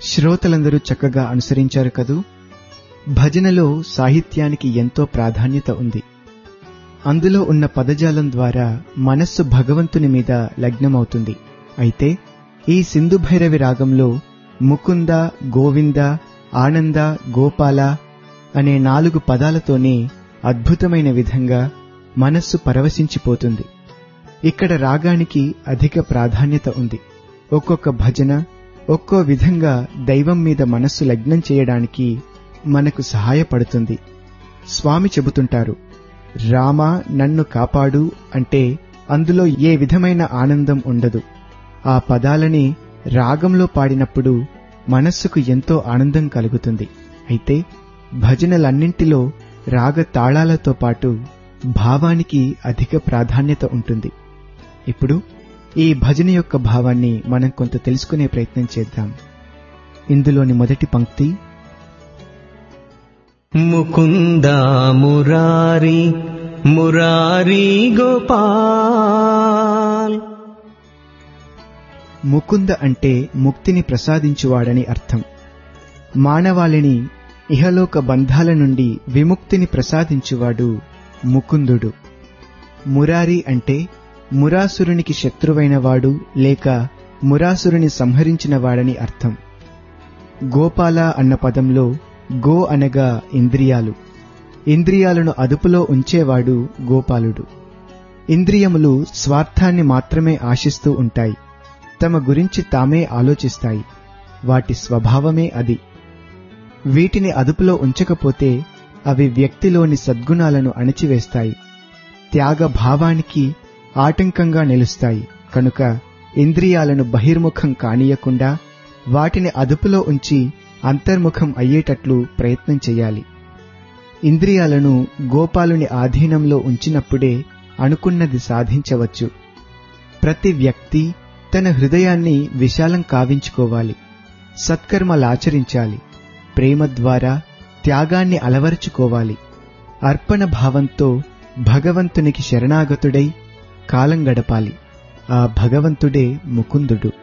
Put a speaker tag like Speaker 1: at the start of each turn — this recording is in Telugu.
Speaker 1: శ్రోతలందరూ చక్కగా అనుసరించారు కదూ భజనలో సాహిత్యానికి ఎంతో ప్రాధాన్యత ఉంది అందులో ఉన్న పదజాలం ద్వారా మనస్సు భగవంతుని మీద లగ్నమవుతుంది అయితే ఈ సింధు భైరవి రాగంలో ముకుంద గోవింద ఆనంద గోపాల అనే నాలుగు పదాలతోనే అద్భుతమైన విధంగా మనస్సు పరవశించిపోతుంది ఇక్కడ రాగానికి అధిక ప్రాధాన్యత ఉంది ఒక్కొక్క భజన ఒక్కో విధంగా దైవం మీద మనస్సు లగ్నం చేయడానికి మనకు సహాయపడుతుంది స్వామి చెబుతుంటారు రామ నన్ను కాపాడు అంటే అందులో ఏ విధమైన ఆనందం ఉండదు ఆ పదాలని రాగంలో పాడినప్పుడు మనస్సుకు ఎంతో ఆనందం కలుగుతుంది అయితే భజనలన్నింటిలో రాగ తాళాలతో పాటు భావానికి అధిక ప్రాధాన్యత ఉంటుంది ఇప్పుడు ఈ భజన యొక్క భావాన్ని మనం కొంత తెలుసుకునే ప్రయత్నం చేద్దాం ఇందులోని మొదటి పంక్తి
Speaker 2: ముకుంద మురారి మురారి గోపాల్
Speaker 1: ముకుంద అంటే ముక్తిని ప్రసాదించువాడని అర్థం మానవాళిని ఇహలోక బంధాల నుండి విముక్తిని ప్రసాదించువాడు ముకుందుడు మురారి అంటే మురాసురునికి శత్రువైనవాడు లేక మురాసురుని సంహరించినవాడని అర్థం గోపాల అన్న పదంలో గో అనగా ఇంద్రియాలు ఇంద్రియాలను అదుపులో ఉంచేవాడు గోపాలుడు ఇంద్రియములు స్వార్థాన్ని మాత్రమే ఆశిస్తూ ఉంటాయి తమ గురించి తామే ఆలోచిస్తాయి వాటి స్వభావమే అది వీటిని అదుపులో ఉంచకపోతే అవి వ్యక్తిలోని సద్గుణాలను అణచివేస్తాయి త్యాగ భావానికి ఆటంకంగా నిలుస్తాయి కనుక ఇంద్రియాలను బహిర్ముఖం కానీయకుండా వాటిని అదుపులో ఉంచి అంతర్ముఖం అయ్యేటట్లు ప్రయత్నం చేయాలి ఇంద్రియాలను గోపాలుని ఆధీనంలో ఉంచినప్పుడే అనుకున్నది సాధించవచ్చు ప్రతి వ్యక్తి తన హృదయాన్ని విశాలం కావించుకోవాలి సత్కర్మలాచరించాలి ప్రేమ ద్వారా త్యాగాన్ని అలవరుచుకోవాలి అర్పణ భావంతో భగవంతునికి శరణాగతుడై కాలం గడపాలి ఆ భగవంతుడే ముకుందుడు